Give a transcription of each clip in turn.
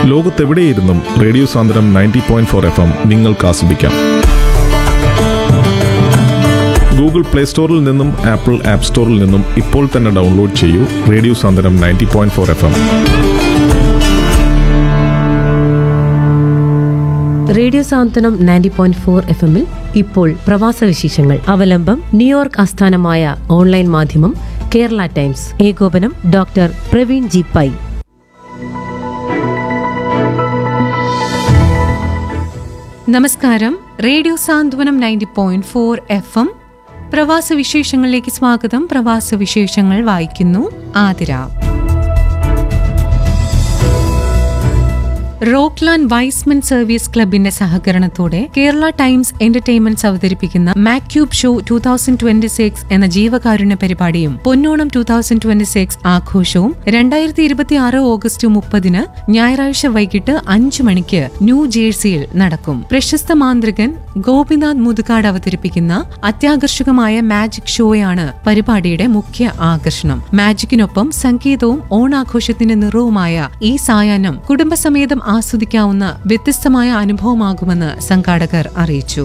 ലോകത്തെവിടെയിരുന്നും radio Sandram ninety point four F M നിങ്ങൾക്ക് ആസ്വദിക്കാം Google play സ്റ്റോറിൽ നിന്നും ആപ്പിൾ ആപ്പ് സ്റ്റോറിൽ നിന്നും ഇപ്പോൾ തന്നെ ഡൗൺലോഡ് ചെയ്യൂ radio Sandram ninety point four F M radio Santhwanam ninety point four F എമ്മിൽ ഇപ്പോൾ പ്രവാസ വിശേഷങ്ങൾ അവലംബം ന്യൂയോർക്ക് ആസ്ഥാനമായ ഓൺലൈൻ മാധ്യമം കേരള ടൈംസ് ഏകോപനം ഡോക്ടർ പ്രവീൺ ജി പൈ നമസ്കാരം radio Santhwanam ninety point four F M പ്രവാസ വിശേഷങ്ങളിലേക്ക് സ്വാഗതം പ്രവാസ വിശേഷങ്ങൾ വായിക്കുന്നു ആതിര റോക്ക്ലാൻഡ് വൈസ്മൻ സർവീസ് ക്ലബിന്റെ സഹകരണത്തോടെ കേരള ടൈംസ് എന്റർടൈൻമെന്റ്സ് അവതരിപ്പിക്കുന്ന മാക്യൂബ് show two thousand twenty six എന്ന ജീവകാരുണ്യ പരിപാടിയും Ponnonam two thousand twenty six ആഘോഷവും രണ്ടായിരത്തി ഇരുപത്തി ആറ് ഓഗസ്റ്റ് മുപ്പതിന് ഞായറാഴ്ച വൈകിട്ട് അഞ്ചു മണിക്ക് ന്യൂ ജേഴ്സിയിൽ നടക്കും പ്രശസ്ത മാന്ത്രികൻ ഗോപിനാഥ് മുതുകാട് അവതരിപ്പിക്കുന്ന അത്യാകർഷകമായ മാജിക് ഷോയാണ് പരിപാടിയുടെ മുഖ്യ ആകർഷണം മാജിക്കിനൊപ്പം സംഗീതവും ഓണാഘോഷത്തിന്റെ നിറവുമായ ഈ സായാഹ്നം കുടുംബസമേതം ആസ്വദിക്കാവുന്ന വ്യത്യസ്തമായ അനുഭവമാകുമെന്ന് സംഘാടകർ അറിയിച്ചു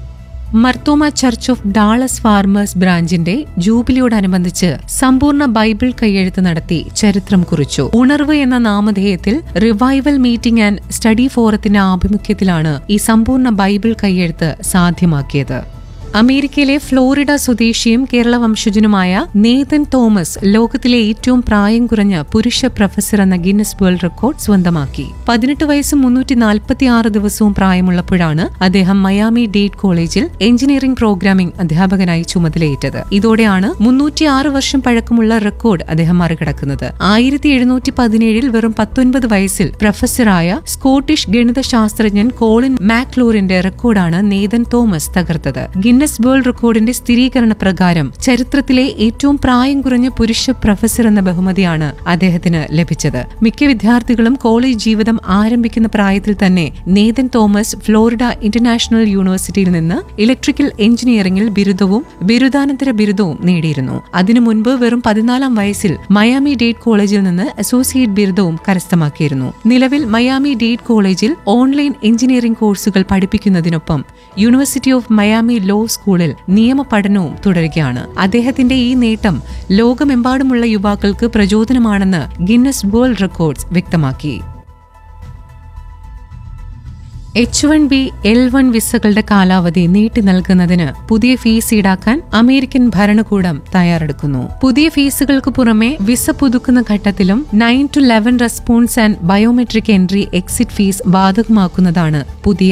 Marthoma church of Dallas Farmers ബ്രാഞ്ചിന്റെ ജൂബിലിയോടനുബന്ധിച്ച് സമ്പൂർണ്ണ ബൈബിൾ കൈയെഴുത്ത് നടത്തി ചരിത്രം കുറിച്ചു ഉണർവ് എന്ന നാമധേയത്തിൽ റിവൈവൽ മീറ്റിംഗ് ആൻഡ് സ്റ്റഡി ഫോറത്തിന്റെ ആഭിമുഖ്യത്തിലാണ് ഈ സമ്പൂർണ്ണ ബൈബിൾ കൈയെഴുത്ത് സാധ്യമാക്കിയത് അമേരിക്കയിലെ ഫ്ലോറിഡ സ്വദേശിയും കേരള വംശജനുമായ നേതൻ തോമസ് ലോകത്തിലെ ഏറ്റവും പ്രായം കുറഞ്ഞ പുരുഷ പ്രൊഫസർ എന്ന ഗിന്നസ് വേൾഡ് റെക്കോർഡ് സ്വന്തമാക്കി പതിനെട്ട് വയസ്സും മുന്നൂറ്റി നാൽപ്പത്തി ആറ് ദിവസവും പ്രായമുള്ളപ്പോഴാണ് അദ്ദേഹം മയാമി ഡേറ്റ് കോളേജിൽ എഞ്ചിനീയറിംഗ് പ്രോഗ്രാമിംഗ് അധ്യാപകനായി ചുമതലയേറ്റത് ഇതോടെയാണ് മുന്നൂറ്റി ആറ് വർഷം പഴക്കമുള്ള റെക്കോർഡ് അദ്ദേഹം മറികടക്കുന്നത് ആയിരത്തി എഴുന്നൂറ്റി പതിനേഴിൽ വെറും പത്തൊൻപത് വയസ്സിൽ പ്രൊഫസറായ സ്കോട്ടിഷ് ഗണിതശാസ്ത്രജ്ഞൻ കോളിൻ മാക്ലോറിന്റെ റെക്കോർഡാണ് നേതൻ തോമസ് തകർത്തത് ഗിന്നസ് വേൾഡ് റെക്കോർഡിന്റെ സ്ഥിരീകരണ പ്രകാരം ചരിത്രത്തിലെ ഏറ്റവും പ്രായം കുറഞ്ഞ പുരുഷ പ്രൊഫസർ എന്ന ബഹുമതിയാണ് അദ്ദേഹത്തിന് ലഭിച്ചത് മിക്ക വിദ്യാർത്ഥികളും കോളേജ് ജീവിതം ആരംഭിക്കുന്ന പ്രായത്തിൽ തന്നെ നേതൻ തോമസ് ഫ്ലോറിഡ ഇന്റർനാഷണൽ യൂണിവേഴ്സിറ്റിയിൽ നിന്ന് ഇലക്ട്രിക്കൽ എഞ്ചിനീയറിംഗിൽ ബിരുദവും ബിരുദാനന്തര ബിരുദവും നേടിയിരുന്നു അതിനു മുൻപ് വെറും പതിനാലാം വയസ്സിൽ മയാമി ഡേറ്റ് കോളേജിൽ നിന്ന് അസോസിയേറ്റ് ബിരുദവും കരസ്ഥമാക്കിയിരുന്നു നിലവിൽ മയാമി ഡേറ്റ് കോളേജിൽ ഓൺലൈൻ എഞ്ചിനീയറിംഗ് കോഴ്സുകൾ പഠിപ്പിക്കുന്നതിനൊപ്പം യൂണിവേഴ്സിറ്റി ഓഫ് മയാമി ലോ സ്കൂളിൽ നിയമ പഠനവും തുടരുകയാണ് അദ്ദേഹത്തിന്റെ ഈ നേട്ടം ലോകമെമ്പാടുമുള്ള യുവാക്കൾക്ക് പ്രചോദനമാണെന്ന് ഗിന്നസ് വേൾഡ് റെക്കോർഡ്സ് വ്യക്തമാക്കി H one B L one വിസകളുടെ കാലാവധി നീട്ടി നൽകുന്നതിന് പുതിയ ഫീസ് ഈടാക്കാൻ അമേരിക്കൻ ഭരണകൂടം തയ്യാറെടുക്കുന്നു പുതിയ ഫീസുകൾക്ക് പുറമെ വിസ പുതുക്കുന്ന ഘട്ടത്തിലും nine to eleven response and biometric entry exit fees ബാധകമാക്കുന്നതാണ് പുതിയ